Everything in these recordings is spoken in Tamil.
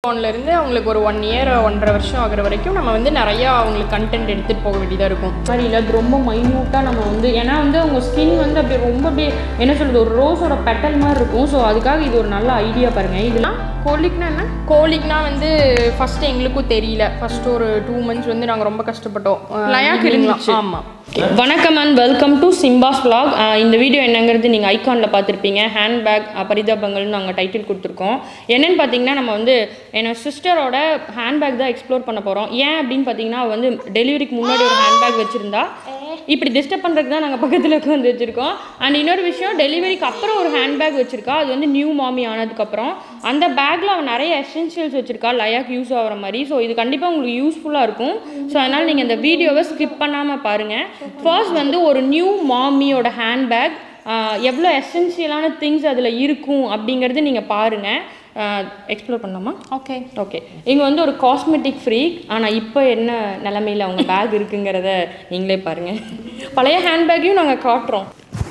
இருந்து அவங்களுக்கு ஒரு ஒன் இயர் ஒன்றரை வருஷம் ஆகுற வரைக்கும் நம்ம வந்து நிறையா அவங்களுக்கு கண்டென்ட் எடுத்துகிட்டு போக வேண்டியதாக இருக்கும் மாதிரி இல்லை அது ரொம்ப மைன்யூட்டாக நம்ம வந்து ஏன்னா வந்து அவங்க ஸ்கின் வந்து அப்படியே ரொம்ப அப்படியே என்ன சொல்கிறது ஒரு ரோஸோட பெட்டல் மாதிரி இருக்கும் ஸோ அதுக்காக இது ஒரு நல்ல ஐடியா பாருங்கள் இதெல்லாம் கோலிக்னா என்ன கோழிக்குனா வந்து ஃபர்ஸ்ட் எங்களுக்கும் தெரியல ஃபர்ஸ்ட் ஒரு டூ மந்த்ஸ் வந்து நாங்கள் ரொம்ப கஷ்டப்பட்டோம் லயாக்கு இருந்துச்சு. ஆமாம் வணக்கம் அண்ட் வெல்கம் டு சிம்பாஸ் vlog அஹ் இந்த வீடியோ என்னங்கிறது நீங்கள் ஐகானில் பார்த்துருப்பீங்க ஹேண்ட்பேக் பரிதாபங்கள்னு நாங்கள் டைட்டில் கொடுத்துருக்கோம் என்னென்னு பார்த்தீங்கன்னா நம்ம வந்து என்னோட சிஸ்டரோட ஹேண்ட்பேக் தான் எக்ஸ்ப்ளோர் பண்ண போகிறோம் ஏன் அப்படின்னு பார்த்தீங்கன்னா அவ வந்து டெலிவரிக்கு முன்னாடி ஒரு ஹேண்ட்பேக் வச்சுருந்தா இப்படி டிஸ்டர்ப் பண்ணுறதுக்கு தான் நாங்கள் பக்கத்தில் உட்காந்து வச்சுருக்கோம் அண்ட் இன்னொரு விஷயம் டெலிவரிக்கு அப்புறம் ஒரு ஹேண்ட்பேக் வச்சுருக்கா அது வந்து நியூ மாமி ஆனதுக்கப்புறம் அந்த பேக்கில் அவன் நிறைய எசென்ஷியல்ஸ் வச்சுருக்கா லயாக்கு யூஸ் ஆகிற மாதிரி ஸோ இது கண்டிப்பாக உங்களுக்கு யூஸ்ஃபுல்லாக இருக்கும் ஸோ அதனால் நீங்கள் இந்த வீடியோவை ஸ்கிப் பண்ணாமல் பாருங்கள் ஃபர்ஸ்ட் வந்து ஒரு நியூ மாமியோட ஹேண்ட்பேக் எவ்வளோ எசென்ஷியலான திங்ஸ் அதில் இருக்கும் அப்படிங்கிறது நீங்கள் பாருங்கள் எக்ஸ்ப்ளோர் பண்ணலாமா ஓகே ஓகே இங்கே வந்து ஒரு காஸ்மெட்டிக் ஃப்ரீக் ஆனால் இப்போ என்ன நிலமையில் அவங்க பேக் இருக்குங்கிறத நீங்களே பாருங்கள் பழைய ஹேண்ட்பேக்கையும் நாங்கள் காட்டுறோம்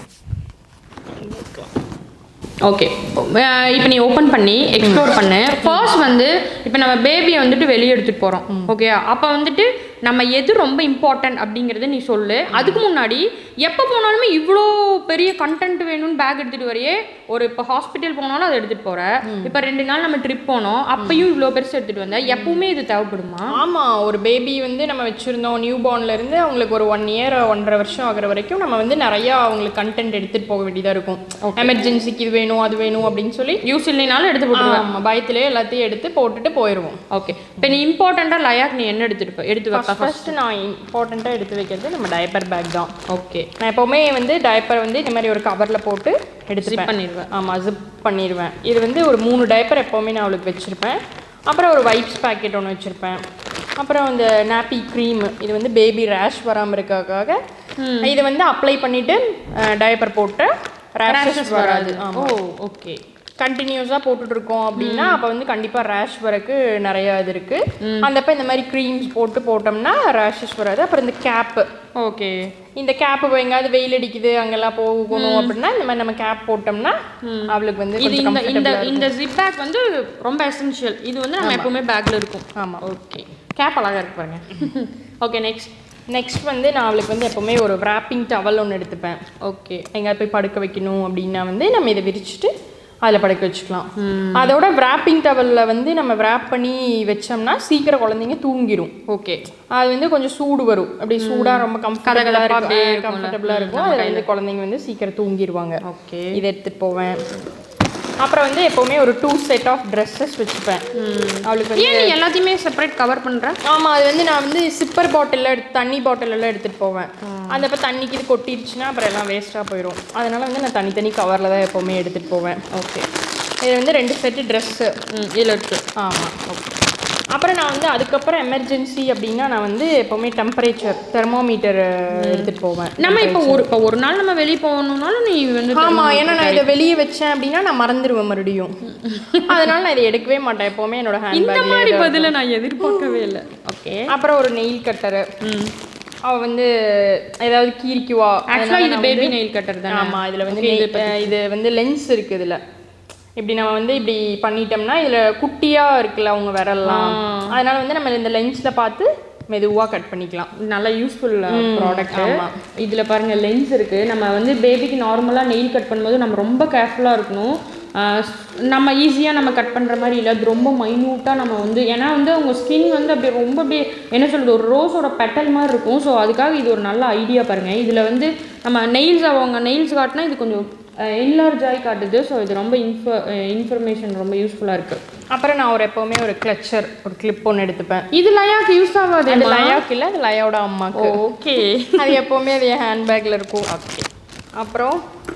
ஓகே இப்போ நீ ஓப்பன் பண்ணி எக்ஸ்ப்ளோர் பண்ணு ஃபர்ஸ்ட் வந்து இப்போ நம்ம பேபியை வந்துட்டு வெளியே எடுத்துகிட்டு போகிறோம் ஓகே அப்போ வந்துட்டு நம்ம எது ரொம்ப இம்பார்ட்டன்ட் அப்படிங்கிறத நீ சொல்லு அதுக்கு முன்னாடி எப்போ போனாலுமே இவ்வளோ பெரிய கண்டென்ட் வேணும்னு பேக் எடுத்துகிட்டு வரையே ஒரு இப்போ ஹாஸ்பிட்டல் போனாலும் அதை எடுத்துகிட்டு போகிற இப்போ ரெண்டு நாள் நம்ம ட்ரிப் போனோம் அப்பயும் இவ்வளோ பெருசு எடுத்துகிட்டு வந்த எப்பவுமே இது தேவைப்படுமா ஆமாம் ஒரு பேபி வந்து நம்ம வச்சுருந்தோம் நியூ இருந்து அவங்களுக்கு ஒரு ஒன் இயர் ஒன்றரை வருஷம் ஆகுற வரைக்கும் நம்ம வந்து நிறையா அவங்களுக்கு கண்டென்ட் எடுத்துகிட்டு போக வேண்டியதாக இருக்கும் எமர்ஜென்சிக்கு இது வேணும் அது வேணும் அப்படின்னு சொல்லி யூஸ் இல்லைனாலும் எடுத்து போட்டு ஆமாம் பயத்திலே எல்லாத்தையும் எடுத்து போட்டுட்டு போயிடுவோம் ஓகே இப்போ நீ இம்பார்ட்டண்ட்டாக லயாக் நீ என்ன எடுத்துட்டு போ எடுத்து வைப்பா ஃபர்ஸ்ட் நான் இம்பார்ட்டண்ட்டாக எடுத்து வைக்கிறது நம்ம டயப்பர் பேக் தான் ஓகே நான் எப்போவுமே வந்து டயப்பர் வந்து இந்த மாதிரி ஒரு கவரில் போட்டு எடுத்துப்பேன் பண்ணிடுவேன் ஆமாம் ஜிப் பண்ணிடுவேன் இது வந்து ஒரு மூணு டயப்பர் எப்போவுமே நான் அவளுக்கு வச்சுருப்பேன் அப்புறம் ஒரு வைப்ஸ் பேக்கெட் ஒன்று வச்சுருப்பேன் அப்புறம் இந்த நாப்பி க்ரீம் இது வந்து பேபி ரேஷ் வராமல் இருக்கறதுக்காக இதை வந்து அப்ளை பண்ணிவிட்டு டயப்பர் போட்டு ரேஷஸ் வராது ஓ ஓகே கண்டினியூஸாக போட்டுட்டு இருக்கோம் அப்படின்னா அப்போ வந்து கண்டிப்பாக ரேஷ் வரக்கு நிறைய இது இருக்குது அந்தப்போ இந்த மாதிரி க்ரீம்ஸ் போட்டு போட்டோம்னா ரேஷஸ் வராது அப்புறம் இந்த கேப்பு ஓகே இந்த கேப் எங்காவது வெயில் அடிக்குது அங்கெல்லாம் போகணும் அப்படின்னா இந்த மாதிரி நம்ம கேப் போட்டோம்னா அவளுக்கு வந்து இது கொஞ்சம் இந்த இந்த comfortable-ஆ இருக்கும். இந்த ஜிப் பேக் வந்து ரொம்ப எசென்ஷியல் இது வந்து நம்ம எப்பவுமே பேக்ல இருக்கும் ஆமா ஓகே கேப் அழகா இருக்கு பாருங்க ஓகே நெக்ஸ்ட் நெக்ஸ்ட் வந்து நான் அவளுக்கு வந்து எப்பவுமே ஒரு wrapping டவல் ஒன்று எடுத்துப்பேன் ஓகே எங்கேயாவது போய் படுக்க வைக்கணும் அப்படின்னா வந்து நம்ம இதை விரிச்சிட்டு அதில் படுக்க வச்சுக்கலாம் அதோட wrapping டவலில் வந்து நம்ம wrap பண்ணி வச்சோம்னா சீக்கிரம் குழந்தைங்க தூங்கிரும் ஓகே அது வந்து கொஞ்சம் சூடு வரும் அப்படி சூடாக ரொம்ப கம்ஃபர்டபுளாக கதகதப்பா அப்படியே இருக்கும் இருக்கும்ல. கம்ஃபர்டபுளாக இருக்கும் அதில் வந்து குழந்தைங்க வந்து சீக்கிரம் தூங்கிடுவாங்க ஓகே இதை எடுத்துகிட்டு போவேன் அப்புறம் வந்து எப்போவுமே ஒரு டூ செட் ஆஃப் ட்ரெஸ்ஸஸ் வச்சுப்பேன் அவளுக்கு வந்து ஏன் நீ எல்லாத்தையுமே செப்பரேட் கவர் பண்ற ஆமாம் அது வந்து நான் வந்து சிப்பர் பாட்டிலில் எடுத்து தண்ணி பாட்டில் எல்லாம் எடுத்துகிட்டு போவேன் அந்த அப்போ தண்ணிக்கு இது கொட்டிருச்சுன்னா அப்புறம் எல்லாம் வேஸ்ட்டாக போயிடும் அதனால வந்து நான் தனித்தனி கவரில் தான் எப்போவுமே எடுத்துகிட்டு போவேன் ஓகே இது வந்து ரெண்டு செட்டு ட்ரெஸ்ஸு ம் இதில் இருக்கு ஆமாம் ஓகே அப்புறம் நான் வந்து அதுக்கப்புறம் எமர்ஜென்சி அப்படின்னா நான் வந்து எப்போவுமே டெம்பரேச்சர் தெர்மோமீட்டர் எடுத்துகிட்டு போவேன் நம்ம இப்போ ஒரு இப்போ ஒரு நாள் நம்ம வெளியே போகணும்னாலும் நீ வந்து ஆமாம் ஏன்னா நான் இதை வெளியே வச்சேன் அப்படின்னா நான் மறந்துடுவேன் மறுபடியும் அதனால நான் இதை எடுக்கவே மாட்டேன் எப்போவுமே என்னோட இந்த ஹேண்ட் மாதிரி பதில நான் எதிர்பார்க்கவே இல்லை ஓகே அப்புறம் ஒரு நெயில் கட்டரு ம் அவ வந்து ஏதாவது கீரிக்குவா ஆக்சுவலாக இது பேபி நெயில் கட்டர் தானே ஆமா இதுல வந்து நெய்- அஹ் இது வந்து லென்ஸ் இருக்கு இதுல இப்படி நம்ம வந்து இப்படி பண்ணிட்டோம்னா இதுல குட்டியா இருக்குல்ல அவங்க விரல்லாம் அதனால வந்து நம்ம இந்த லென்ஸ்ல பார்த்து மெதுவா கட் பண்ணிக்கலாம் நல்ல யூஸ்ஃபுல் ப்ராடக்ட் இதில் பாருங்க லென்ஸ் இருக்கு நம்ம வந்து பேபிக்கு நார்மலாக நெயில் கட் பண்ணும்போது நம்ம ரொம்ப கேர்ஃபுல்லாக இருக்கணும் ஆஹ் நம்ம ஈஸியாக நம்ம கட் பண்ணுற மாதிரி இல்லை அது ரொம்ப மைன்யூட்டாக நம்ம வந்து ஏன்னா வந்து அவங்க ஸ்கின் வந்து அப்படியே ரொம்ப அப்படியே என்ன சொல்கிறது ஒரு ரோஸோட பெட்டல் மாதிரி இருக்கும் ஸோ அதுக்காக இது ஒரு நல்ல ஐடியா பாருங்க இதில் வந்து நம்ம நெயில்ஸ் அவங்க நெயில்ஸ் காட்டினா இது கொஞ்சம் என்லார்ஜ் ஆகி காட்டுது ஸோ இது ரொம்ப இன்ஃப இன்ஃபர்மேஷன் ரொம்ப யூஸ்ஃபுல்லாக இருக்குது அப்புறம் நான் ஒரு எப்பவுமே ஒரு கிளச்சர் ஒரு கிளிப் ஒன்று எடுத்துப்பேன் இது லயாக்கு யூஸ் ஆகாது அது லயாக்கு இல்லை அது லயோட அம்மாக்கு ஓகே அது எப்பவுமே அது என் ஹேண்ட்பேக்கில் இருக்கும் அப்புறம்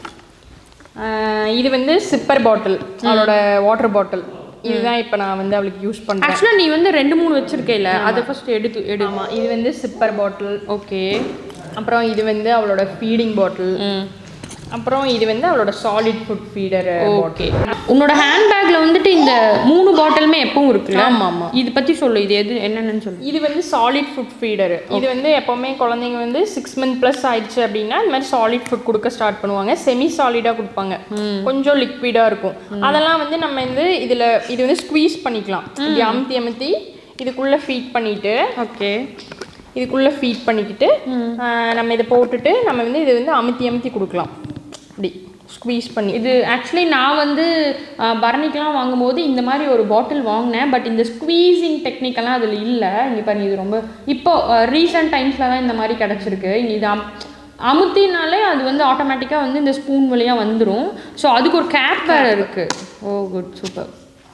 அஹ் இது வந்து சிப்பர் பாட்டில் அவளோட வாட்டர் பாட்டில் இதுதான் இப்போ நான் வந்து அவளுக்கு யூஸ் பண்ணுறேன் ஆக்சுவலாக நீ வந்து ரெண்டு மூணு வச்சிருக்கேல அதை ஃபர்ஸ்ட் எடுத்து எடு ஆமாம் இது வந்து சிப்பர் பாட்டில் ஓகே அப்புறம் இது வந்து அவளோட ஃபீடிங் பாட்டில் ம் அப்புறம் இது வந்து அவளோட சாலிட் ஃபுட் ஃபீடர் ஓகே உன்னோட ஹேண்ட்பேக்ல வந்துட்டு இந்த மூணு பாட்டிலுமே எப்பவும் இருக்குல்ல ஆமா, ஆமா. இது பத்தி சொல்லு இது எது என்னென்னு சொல்லு இது வந்து சாலிட் ஃபுட் ஃபீடர் இது வந்து எப்போவுமே குழந்தைங்க வந்து சிக்ஸ் மந்த் ப்ளஸ் ஆயிடுச்சு அப்படின்னா இந்த மாதிரி சாலிட் ஃபுட் கொடுக்க ஸ்டார்ட் பண்ணுவாங்க செமி சாலிடாக கொடுப்பாங்க கொஞ்சம் லிக்விடாக இருக்கும் அதெல்லாம் வந்து நம்ம வந்து இதில் இது வந்து ஸ்குவீஸ் பண்ணிக்கலாம் இப்படி அமுத்தி அமுத்தி இதுக்குள்ளே ஃபீட் பண்ணிட்டு ஓகே இதுக்குள்ளே ஃபீட் பண்ணிக்கிட்டு ஆஹ், நம்ம இதை போட்டுட்டு நம்ம வந்து இது வந்து அமுத்தி அமுத்தி கொடுக்கலாம் இப்படி ஸ்குவீஸ் பண்ணி இது ஆக்சுவலி நான் வந்து அஹ், பரணிக்கெலாம் வாங்கும்போது இந்த மாதிரி ஒரு பாட்டில் வாங்கினேன் பட் இந்த ஸ்குவீசிங் டெக்னிக்கெல்லாம் அதில் இல்லை இங்கே பாருங்க இது ரொம்ப இப்போ ரீசெண்ட் டைம்ஸில் தான் இந்த மாதிரி கிடச்சிருக்கு இங்கே இது அம் அமுத்தினாலே அது வந்து ஆட்டோமேட்டிக்காக வந்து இந்த ஸ்பூன் வழியாக வந்துடும் ஸோ அதுக்கு ஒரு கேப் வேறு இருக்குது ஓ குட் சூப்பர்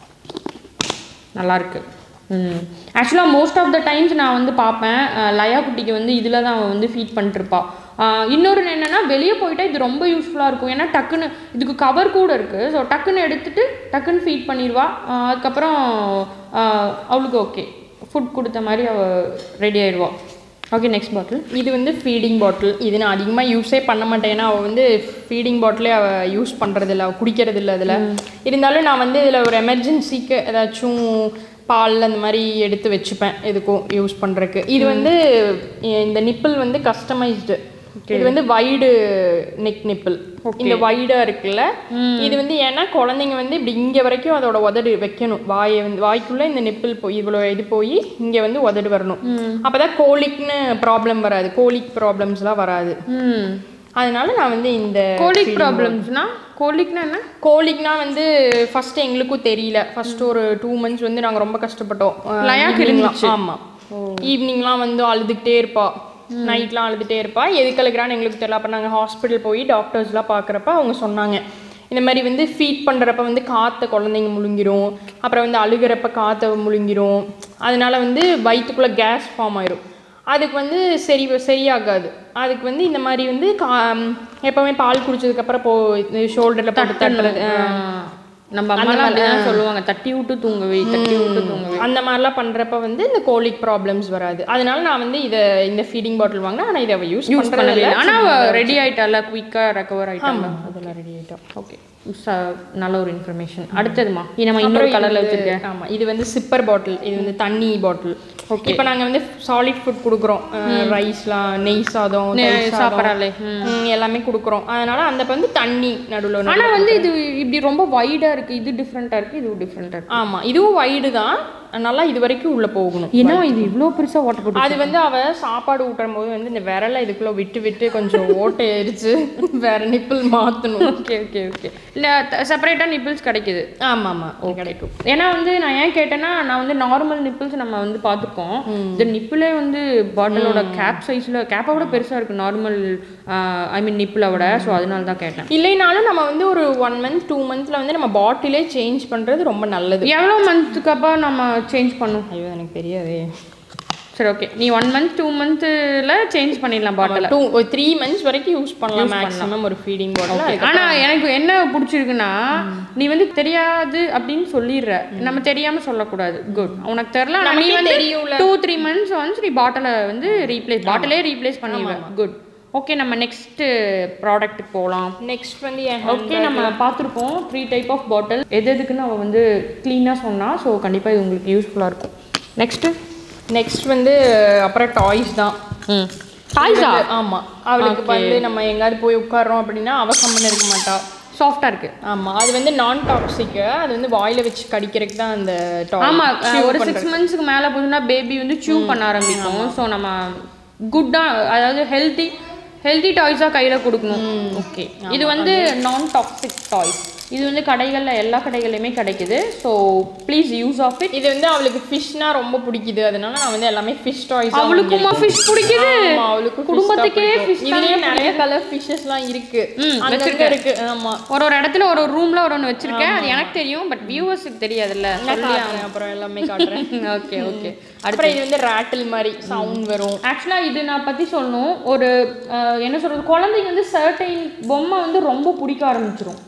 நல்லாயிருக்கு ம் ஆக்சுவலாக மோஸ்ட் ஆஃப் த டைம்ஸ் நான் வந்து பார்ப்பேன் அஹ், லயா குட்டிக்கு வந்து இதில் தான் அவன் வந்து ஃபீட் பண்ணிட்டுருப்பா இன்னொரு என்னென்னா வெளியே போயிட்டா இது ரொம்ப யூஸ்ஃபுல்லாக இருக்கும் ஏன்னா டக்குன்னு இதுக்கு கவர் கூட இருக்குது ஸோ டக்குன்னு எடுத்துட்டு டக்குன்னு ஃபீட் பண்ணிடுவா அஹ், அதுக்கப்புறம் அஹ், அவளுக்கு ஓகே ஃபுட் கொடுத்த மாதிரி அவள் ரெடி ஆயிடுவா ஓகே நெக்ஸ்ட் பாட்டில் இது வந்து ஃபீடிங் பாட்டில் இது நான் அதிகமாக யூஸே பண்ண மாட்டேன் ஏன்னா அவள் வந்து ஃபீடிங் பாட்டிலே அவள் யூஸ் பண்ணுறது இல்லை அவள் குடிக்கிறது இல்லை அதில் இருந்தாலும் நான் வந்து இதில் ஒரு எமர்ஜென்சிக்கு ஏதாச்சும் பால் அந்த மாதிரி எடுத்து வச்சுப்பேன் எதுக்கும் யூஸ் பண்ணுறதுக்கு இது வந்து இந்த நிப்பிள் வந்து கஸ்டமைஸ்டு இது வந்து வைடு நெக் நிப்பிள் இந்த வைடாக இருக்குல்ல இது வந்து ஏன்னா குழந்தைங்க வந்து இப்படி இங்கே வரைக்கும் அதோட உதடு வைக்கணும் வாயை வந்து வாய்க்குள்ளே இந்த நிப்பிள் போய் இவ்வளோ இது போய் இங்கே வந்து உதடு வரணும் அப்பதான் கோலிக்னு ப்ராப்ளம் வராது கோலிக் ப்ராப்ளம்ஸ்லாம் வராது ம் அதனால நான் வந்து இந்த கோலிக் ப்ராப்ளம்ஸ்னா கோலிக்னா என்ன கோலிக்னா வந்து ஃபர்ஸ்ட் எங்களுக்கும் தெரியல ஃபர்ஸ்ட் ஒரு டூ மந்த்ஸ் வந்து நாங்கள் ரொம்ப கஷ்டப்பட்டோம் லயாக்கு ஈவினிங்லாம் ஆமாம் ஈவினிங்லாம் வந்து அழுதுகிட்டே இருப்பா நைட்லாம் அழுதுகிட்டே இருப்பா எதுக்கு அழுகிறான்னு எங்களுக்கு தெரியல அப்போ நாங்கள் ஹாஸ்பிட்டல் போய் டாக்டர்ஸ்லாம் பார்க்குறப்ப அவங்க சொன்னாங்க இந்த மாதிரி வந்து ஃபீட் பண்ணுறப்ப வந்து காற்றை குழந்தைங்க முழுங்கிரும் அப்புறம் வந்து அழுகிறப்ப காற்றை முழுங்கிரும் அதனால வந்து வயிற்றுக்குள்ளே கேஸ் ஃபார்ம் ஆயிரும் அதுக்கு வந்து சரி சரியாகாது அதுக்கு வந்து இந்த மாதிரி வந்து கா எப்போவுமே பால் குடிச்சதுக்கப்புறம் போ ஷோல்டரில் போட்டு தட்டுறது ஆஹ், நம்ம அம்மாலாம் அப்படிதான் சொல்லுவாங்க தட்டி விட்டு தூங்கவே தட்டி விட்டு தூங்கவே அந்த மாதிரிலாம் பண்ணுறப்ப வந்து இந்த கோலிக் ப்ராப்ளம்ஸ் வராது அதனால நான் வந்து இதை இந்த ஃபீடிங் பாட்டில் வாங்கினேன் ஆனால் இதை அவள் யூஸ் யூஸ் பண்ணவே பண்ணவே இல்லை இல்லை ஆனால் அவள் ரெடி ஆயிட்டால குயிக்காக ரெக்கவர் ஆயிட்டாங்க அதெல்லாம் ரெடி ஆகிட்டோம் ஓகே நல்ல ஒரு இன்ஃபர்மேஷன் அடுத்ததுமா இது நம்ம இன்னொரு கலரில் வச்சிருக்கேன் ஆமாம் இது வந்து சிப்பர் பாட்டில் இது வந்து தண்ணி பாட்டில் ஓகே இப்போ நாங்கள் வந்து சாலிட் ஃபுட் கொடுக்குறோம் ரைஸ்லாம் நெய் சாதம் தயிர் சாதம், சாப்பிட்றாளே ம், எல்லாமே கொடுக்குறோம் அதனால அந்த இப்ப வந்து தண்ணி நடுவில் ஆனால் வந்து இது இப்படி ரொம்ப வைடாக இருக்குது இது டிஃப்ரெண்ட்டாக இருக்குது இது டிஃப்ரெண்ட்டாக இருக்குது ஆமாம் இதுவும் வைடு தான் நல்லா இது வரைக்கும் உள்ளே போகணும் ஏன்னா இது இவ்வளோ பெருசாக வாட்டர் போட்டு அது வந்து அவ சாப்பாடு ஊட்டும் போது வந்து இந்த விரலை இதுக்குள்ள விட்டு விட்டு கொஞ்சம் ஓட்டை எரிச்சு வேற நிப்பிள் மாற்றணும் ஓகே ஓகே ஓகே இல்லை செப்பரேட்டாக நிப்பிள்ஸ் கிடைக்குது ஆமாம் ஆமாம் கிடைக்கும் ஏன்னா வந்து நான் ஏன் கேட்டேன்னா நான் வந்து நார்மல் நிப்பிள்ஸ் நம்ம வந்து பார்த்துருக்கோம் இந்த நிப்பிளே வந்து பாட்டிலோட கேப் சைஸில் கேப்பை விட பெருசாக இருக்குது நார்மல் ஐ மீன் நிப்பிளை விட ஸோ அதனால தான் கேட்டேன் இல்லைனாலும் நம்ம வந்து ஒரு ஒன் மந்த் டூ மந்த்ல வந்து நம்ம பாட்டிலே சேஞ்ச் பண்றது ரொம்ப நல்லது எவ்வளோ மந்த்துக்கு அப்புறம் நம்ம சேஞ்ச் பண்ணும் ஐயோ எனக்கு தெரியாதே சரி ஓகே நீ ஒன் மந்த் டூ மந்த்தில் சேஞ்ச் பண்ணிடலாம் பாட்டில் டூ ஒரு த்ரீ மந்த்ஸ் வரைக்கும் யூஸ் பண்ணலாம் மேக்ஸிமம் ஒரு ஃபீடிங் பாட்டில் ஆனா எனக்கு என்ன பிடிச்சிருக்குன்னா நீ வந்து தெரியாது அப்படின்னு சொல்லிடுற நம்ம தெரியாம சொல்லக்கூடாது குட் உனக்கு தெரியல ஆனா நீ நமக்கே வந்து தெரியும்ல. டூ த்ரீ மந்த்ஸ் ஒன்ஸ் நீ பாட்டிலை வந்து ரீப்ளேஸ் பாட்டிலே ரீப்ளேஸ் பண்ணிடுவேன் குட் ஓகே நம்ம நெக்ஸ்ட் ப்ராடக்ட்டுக்கு போகலாம் நெக்ஸ்ட் வந்து என் ஓகே நம்ம பார்த்துருக்கோம் த்ரீ டைப் ஆஃப் பாட்டில் எது எதுக்குன்னு அவள் வந்து க்ளீனாக சொன்னா ஸோ கண்டிப்பாக இது உங்களுக்கு யூஸ்ஃபுல்லாக இருக்கும் நெக்ஸ்ட்டு நெக்ஸ்ட் வந்து அப்புறம் டாய்ஸ் தான் ம் டாய்ஸா ஆமா அவளுக்கு வந்து நம்ம எங்காவது போய் உட்கார்றோம் அப்படின்னா அவ கம்மன் இருக்க மாட்டா சாஃப்டாக இருக்கு ஆமா அது வந்து நான் டாக்ஸிக் அது வந்து வாயில வச்சு கடிக்கிறதுக்கு தான் அந்த டாய் ஆமா அஹ், ஒரு சிக்ஸ் மந்த்ஸ்க்கு மேல போதுன்னா பேபி வந்து சூ பண்ண ஆரம்பிக்கும் ஸோ நம்ம குட்டா அதாவது ஹெல்தி ஹெல்தி டாய்ஸாக கையில் கொடுக்கணும் ஓகே இது வந்து நான் டாக்ஸிக் டாய்ஸ் இது வந்து கடைகளில் எல்லா கடைகள்லையுமே கிடைக்குது so please use of it இது வந்து அவளுக்கு ஃபிஷ்னா ரொம்ப பிடிக்குது அதனால நான் வந்து எல்லாமே ஃபிஷ் டாய்ஸ் அவளுக்குமா ஃபிஷ் பிடிக்குது அவளுக்கு குடும்பத்துக்கே fish இதுலயே நிறைய கலர் ஃபிஷஸ்லாம் இருக்கு அங்கங்க இருக்கு ஆமா ஒரு ஒரு இடத்துல ஒரு ஒரு ரூம்ல ஒரு ஒன்று வச்சிருக்கேன் அது எனக்கு தெரியும் பட் வியூவர்ஸுக்கு தெரியாதுல்ல நான் காட்டுறேன் அப்புறம் எல்லாமே காட்டுறேன் ஓகே ஓகே அப்புறம் இது வந்து ராட்டில் மாதிரி சவுண்ட் வரும் ஆக்சுவலாக இது நான் பற்றி சொல்லணும் ஒரு அஹ், என்ன சொல்கிறது குழந்தைங்க வந்து சர்டைன் பொம்மை வந்து ரொம்ப பிடிக்க ஆரம்பிச்சிரும்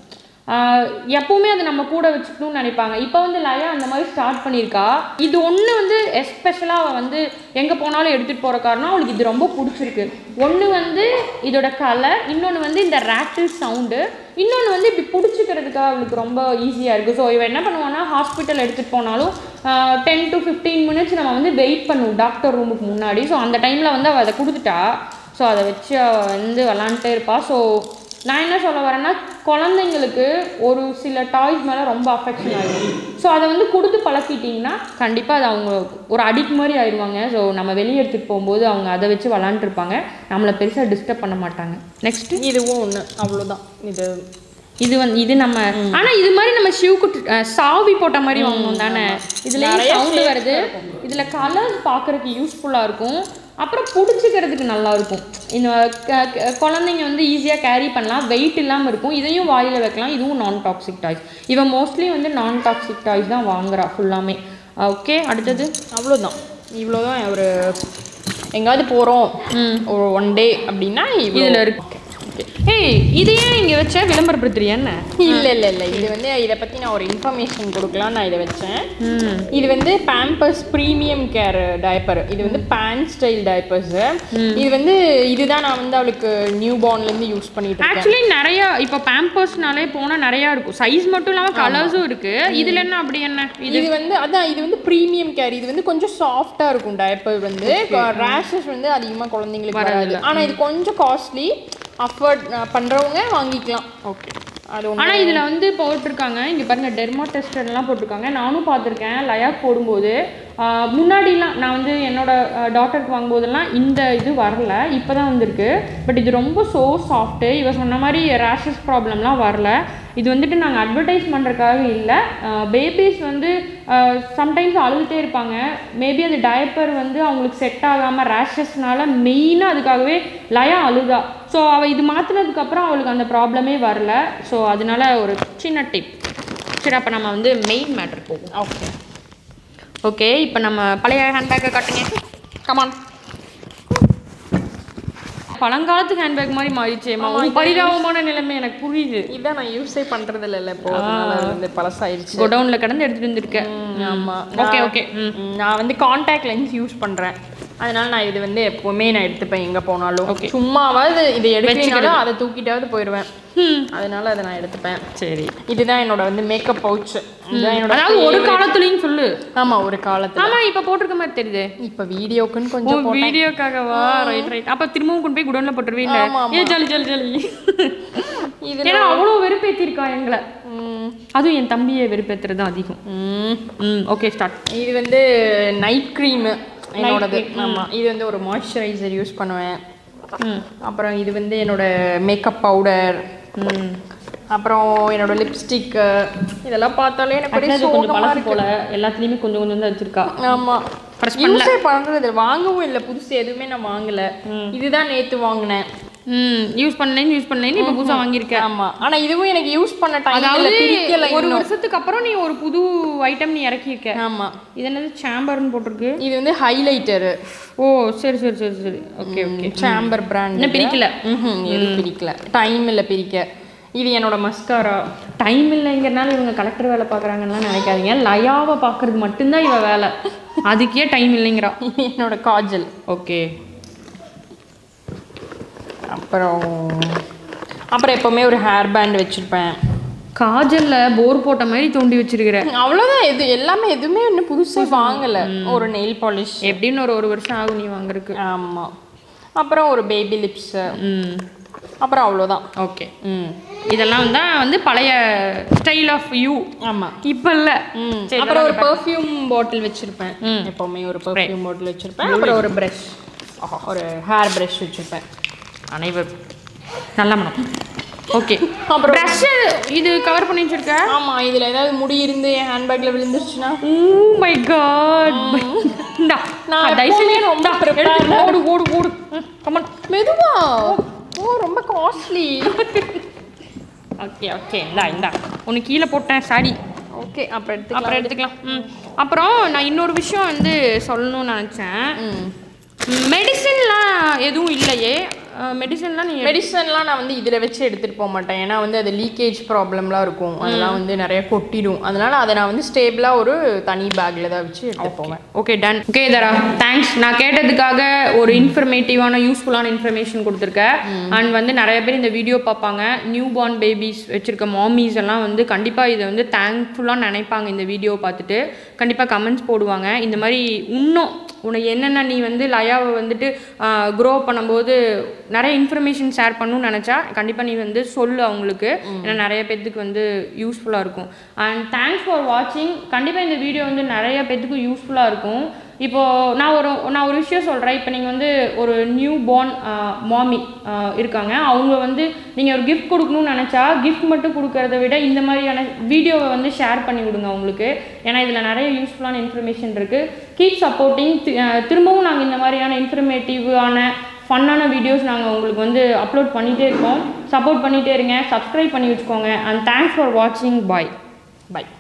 ஆஹ் எப்பவுமே அது நம்ம கூட வச்சுக்கணும்னு நினைப்பாங்க இப்போ வந்து லயா அந்த மாதிரி ஸ்டார்ட் பண்ணியிருக்கா இது ஒன்று வந்து எஸ்பெஷலாக அவள் வந்து எங்கே போனாலும் எடுத்துகிட்டு போகிற காரணம் அவளுக்கு இது ரொம்ப பிடிச்சிருக்கு ஒன்று வந்து இதோட கலர் இன்னொன்று வந்து இந்த ரேட்டில் சவுண்டு இன்னொன்று வந்து இப்படி பிடிச்சிக்கிறதுக்கு அவளுக்கு ரொம்ப ஈஸியாக இருக்குது ஸோ இவன் என்ன பண்ணுவான்னா ஹாஸ்பிட்டல் எடுத்துகிட்டு போனாலும் டென் டு ஃபிஃப்டீன் மினிட்ஸ் நம்ம வந்து வெயிட் பண்ணுவோம் டாக்டர் ரூமுக்கு முன்னாடி ஸோ அந்த டைமில் வந்து அவள் அதை கொடுத்துட்டா ஸோ அதை வச்சு அவள் வந்து விளாண்டுட்டே இருப்பா ஸோ நான் என்ன சொல்ல வரேன்னா குழந்தைங்களுக்கு ஒரு சில டாய்ஸ் மேலே ரொம்ப அஃபெக்ஷன் ஆகிடும் ஸோ அதை வந்து கொடுத்து பழக்கிட்டிங்கன்னா கண்டிப்பாக அது அவங்க ஒரு அடிக்ட் மாதிரி ஆயிடுவாங்க ஸோ நம்ம வெளியே எடுத்துகிட்டு போகும்போது அவங்க அதை வச்சு விளாண்டுருப்பாங்க நம்மளை பெருசாக டிஸ்டர்ப் பண்ண மாட்டாங்க நெக்ஸ்ட் இதுவும் ஒன்று அவ்வளோதான் இது இது வந்து இது நம்ம ஆனா இது மாதிரி நம்ம ஷூக்கு சாவி போட்ட மாதிரி வாங்கணும் தானே இதுல நிறைய சவுண்ட் shapes வருது இதுல கலர்ஸ் பார்க்கறதுக்கு யூஸ்ஃபுல்லா இருக்கும் அப்புறம் பிடிச்சிக்கிறதுக்கு நல்லா இருக்கும் இந்த க- க- குழந்தைங்க வந்து ஈஸியாக கேரி பண்ணலாம் வெயிட் இல்லாமல் இருக்கும் இதையும் வாயில் வைக்கலாம் இதுவும் நான் டாக்ஸிக் டாய்ஸ் இவன் மோஸ்ட்லி வந்து நான் டாக்ஸிக் டாய்ஸ் தான் வாங்குறா ஃபுல்லாமே ஓகே அடுத்தது அவ்வளோதான் இவ்வளோதான் ஒரு எங்காவது போகிறோம் ஒரு ஒன் டே அப்படின்னா இதில் இருக்கு ஏய் இது ஏன் இங்கே வச்ச விளம்பரப்படுத்துறியா என்ன இல்லை இல்லை இல்லை இது வந்து இதை பற்றி நான் ஒரு இன்ஃபர்மேஷன் கொடுக்கலாம் நான் இதை வச்சேன் ம் இது வந்து பேம்பர்ஸ் ப்ரீமியம் கேர் டயப்பர் இது வந்து பேன் ஸ்டைல் டயப்பர்ஸ் இது வந்து இதுதான் நான் வந்து அவளுக்கு நியூ பார்ன்லேருந்து யூஸ் பண்ணிட்டு இருக்கேன் ஆக்சுவலி நிறைய இப்போ பேம்பர்ஸ்னாலே போனால் நிறையா இருக்கும் சைஸ் மட்டும் இல்லாமல் கலர்ஸும் இருக்கு இதுல என்ன அப்படி என்ன இது இது வந்து அதான் இது வந்து ப்ரீமியம் கேர் இது வந்து கொஞ்சம் சாஃப்டாக இருக்கும் டயப்பர் வந்து ரேஷஸ் வந்து அதிகமாக குழந்தைங்களுக்கு வராது ஆனால் இது கொஞ்சம் காஸ்ட்லி அஃபோர்ட் பண்ணுறவங்க வாங்கிக்கலாம் ஓகே அது ஒன்று ஆனால் இதில் வந்து போட்டிருக்காங்க இங்கே பாருங்க டெர்மா டெஸ்டர்லாம் போட்டிருக்காங்க நானும் பார்த்துருக்கேன் லயாக் போடும்போது ஆஹ், முன்னாடிலாம் நான் வந்து என்னோட டாட்டருக்கு வாங்கும்போதெல்லாம் இந்த இது வரல இப்போ தான் வந்திருக்கு பட் இது ரொம்ப ஸோ சாஃப்ட்டு இவ சொன்ன மாதிரி ரேஷஸ் ப்ராப்ளம்லாம் வரல இது வந்துட்டு நாங்கள் அட்வர்டைஸ் பண்ணுறதுக்காக இல்லை பேபிஸ் வந்து சம்டைம்ஸ் அழுதுகிட்டே இருப்பாங்க மேபி அது டயப்பர் வந்து அவங்களுக்கு செட் ஆகாமல் ரேஷஸ்னால மெயினாக அதுக்காகவே லயா அழுதா ஸோ அவள் இது மாற்றினதுக்கப்புறம் அவளுக்கு அந்த ப்ராப்ளமே வரல ஸோ அதனால ஒரு சின்ன டிப் சரி அப்போ நம்ம வந்து மெயின் மேட்ரு போவோம் ஓகே ஓகே இப்போ நம்ம பழைய ஹேண்ட்பேக்கை காட்டுங்க கமான் பழங்காலத்து ஹேண்ட்பேக் மாதிரி மாறிச்சேம்மா உன் பரிதாபமான நிலைமை எனக்கு புரியுது இதான் நான் யூஸே பண்ணுறது இல்லை இப்போ அதனால அது வந்து பழசாயிருச்சு குடவுனில் கடந்து எடுத்துகிட்டு வந்திருக்கேன் ஆமாம் ஓகே ஓகே ம் நான் வந்து காண்டாக்ட் லென்ஸ் யூஸ் பண்ணுறேன் அதனால நான் இது வந்து எப்பவுமே நான் எடுத்துப்பேன் எங்கே போனாலும் சும்மாவாவது இதை எடுக்கிறீங்களோ அதை தூக்கிட்டாவது போயிடுவேன் ம். அதனால அதை நான் எடுத்துப்பேன் சரி இதுதான் என்னோட வந்து மேக்கப் பவுச் இதுதான் என்னோட அதாவது ஒரு காலத்துலயும் சொல்லு ஆமா ஒரு காலத்துல ஆமா இப்ப போட்டிருக்க மாதிரி தெரியுது இப்ப வீடியோக்குன்னு கொஞ்சம் ஓ வீடியோக்காகவா ரைட் ரைட் அப்ப திரும்பவும் கொண்டு போய் குடோன்ல போட்டுருவீங்க ஆமா, ஏ ஜலி ஜலி ஜலி இது ஏன்னா அவ்வளோ வெறுப்பேத்திருக்கா எங்களை ம், அதுவும் என் தம்பியை வெறுப்பேத்துறது தான் அதிகம் ம். ம் ஓகே ஸ்டார்ட் இது வந்து நைட் க்ரீமு என்னோடது ஆமா இது வந்து ஒரு மாய்ஸ்சரைசர் யூஸ் பண்ணுவேன் ம் அப்புறம் இது வந்து என்னோட மேக்கப் பவுடர் ம் அப்புறம் என்னோட லிப்ஸ்டிக் இதெல்லாம் பார்த்தாலே எனக்கு ஒரே அது கொஞ்சம் சோகமா பழசு இருக்கு போல எல்லாத்துலயுமே கொஞ்சம் கொஞ்சம் தான் வச்சிருக்கா ஆமா Press யூஸே பண்றது இல்ல. வாங்கவும் இல்லை புதுசு எதுவுமே நான் வாங்கல இதுதான் நேத்து வாங்கினேன் ம் யூஸ் பண்ணலேன்னு யூஸ் பண்ணலேன்னு இப்போ புதுசா வாங்கியிருக்கேன் ஆமா ஆனா இதுவும் எனக்கு யூஸ் பண்ண டைம் அதாவது இல்ல பிடிக்கல ஒரு இன்னும் வருஷத்துக்கு அப்புறம் நீ ஒரு புது ஐட்டம் நீ இறக்கியிருக்க ஆமா இது என்னது சாம்பர்னு போட்டிருக்கு இது வந்து ஹைலைட்டர் ஓ சரி சரி சரி சரி ஓகே ஓகே சாம்பர் பிராண்ட் இன்னும் பிரிக்கல எதுவும் பிரிக்கல டைம் இல்ல பிரிக்க இது என்னோட மஸ்காரா டைம் இல்லைங்கிறனால இவங்க கலெக்டர் வேலை பார்க்குறாங்கலாம் நினைக்காதீங்க லயாவை பார்க்கறது மட்டும்தான் இவ வேலை அதுக்கே டைம் இல்லைங்கிறா இது என்னோட காஜல் ஓகே அப்புறம் அப்புறம் எப்பவுமே ஒரு ஹேர் பேண்ட் வச்சிருப்பேன் காஜல்ல போர் போட்ட மாதிரி தோண்டி வச்சிருக்கிற அவ்வளவுதான் எது எல்லாமே எதுவுமே இன்னும் புதுசா வாங்கல ஒரு நெயில் பாலிஷ் எப்படின்னு ஒரு ஒரு வருஷம் ஆகும் நீ வாங்குறதுக்கு ஆமா அப்புறம் ஒரு பேபி லிப்ஸ் ம் அப்புறம் அவ்வளோதான் ஓகே ம் இதெல்லாம் தான் வந்து பழைய ஸ்டைல் ஆஃப் யூ ஆமா இப்போ இல்லை ம் அப்புறம் ஒரு பெர்ஃப்யூம் பாட்டில் வச்சிருப்பேன் எப்பவுமே ஒரு பெர்ஃப்யூம் பாட்டில் வச்சிருப்பேன் அப்புறம் ஒரு ப்ரஷ் ஒரு ஹேர் ப்ரஷ் வச்சிருப்பேன் அனைவர் நல்ல மனம் ஓகே அப்புறம் ப்ரஷ் இது கவர் பண்ணி வச்சிருக்க ஆமா இதுல ஏதாவது முடி இருந்து என் ஹேண்ட்பேக்ல விழுந்துருச்சுன்னா ஓ மை காட் இந்தா நான் நான் தயவு செஞ்சு எப்பவுமே ரொம்ப இந்தா, prepared எடுத்து ஓடு ஓடு ஓடு கமன் மெதுவா ஓ ரொம்ப காஸ்ட்லி ஓகே ஓகே இந்தா இந்தா உனக்கு கீழே போட்டேன் சாரி ஓகே அப்புறம் எடுத்து அப்புறம் எடுத்துக்கலாம் ம் அப்புறம் நான் இன்னொரு விஷயம் வந்து சொல்லணும்னு நினச்சேன் ம் மெடிசின்லாம் எதுவும் இல்லையே மெடிசன்லாம் நீங்கள் மெடிசன்லாம் நான் வந்து இதில் வச்சு எடுத்துகிட்டு போக மாட்டேன் ஏன்னா வந்து அது லீக்கேஜ் ப்ராப்ளம்லாம் இருக்கும் அதெல்லாம் வந்து நிறைய கொட்டிடும் அதனால அதை நான் வந்து ஸ்டேபிளாக ஒரு தனி பேக்கில் தான் வச்சு எடுத்துட்டு போவேன் okay done okay Tara thanks நான் கேட்டதுக்காக ஒரு இன்ஃபர்மேட்டிவான யூஸ்ஃபுல்லான இன்ஃபர்மேஷன் கொடுத்துருக்கேன் அண்ட் வந்து நிறைய பேர் இந்த வீடியோ பார்ப்பாங்க நியூ பார்ன் பேபிஸ் வச்சுருக்க மாமிஸ் எல்லாம் வந்து கண்டிப்பாக இதை வந்து தேங்க்ஃபுல்லாக நினைப்பாங்க இந்த வீடியோ பார்த்துட்டு கண்டிப்பாக கமெண்ட்ஸ் போடுவாங்க இந்த மாதிரி இன்னும் உனக்கு என்னென்ன நீ வந்து லயாவை வந்துட்டு க்ரோ பண்ணும்போது நிறைய இன்ஃபர்மேஷன் ஷேர் பண்ணணும்னு நினச்சா கண்டிப்பாக நீ வந்து சொல்லு அவங்களுக்கு ஏன்னா நிறைய பேர்த்துக்கு வந்து யூஸ்ஃபுல்லாக இருக்கும் அண்ட் தேங்க்ஸ் ஃபார் வாட்சிங் கண்டிப்பாக இந்த வீடியோ வந்து நிறைய பேர்த்துக்கு யூஸ்ஃபுல்லாக இருக்கும் இப்போது நான் ஒரு நான் ஒரு விஷயம் சொல்கிறேன் இப்போ நீங்கள் வந்து ஒரு நியூ பார்ன் மாமி இருக்காங்க அவங்க வந்து நீங்கள் ஒரு கிஃப்ட் கொடுக்கணும்னு நினச்சா கிஃப்ட் மட்டும் கொடுக்கறத விட இந்த மாதிரியான வீடியோவை வந்து ஷேர் பண்ணி விடுங்க அவங்களுக்கு ஏன்னா இதில் நிறைய யூஸ்ஃபுல்லான இன்ஃபர்மேஷன் இருக்குது கீப் சப்போர்ட்டிங் திரும்பவும் நாங்கள் இந்த மாதிரியான இன்ஃபர்மேட்டிவான ஃபன்னான வீடியோஸ் நாங்கள் உங்களுக்கு வந்து அப்லோட் பண்ணிகிட்டே இருக்கோம் சப்போர்ட் பண்ணிகிட்டே இருங்க சப்ஸ்கிரைப் பண்ணி வச்சுக்கோங்க அண்ட் தேங்க்ஸ் ஃபார் வாட்சிங் பாய் பை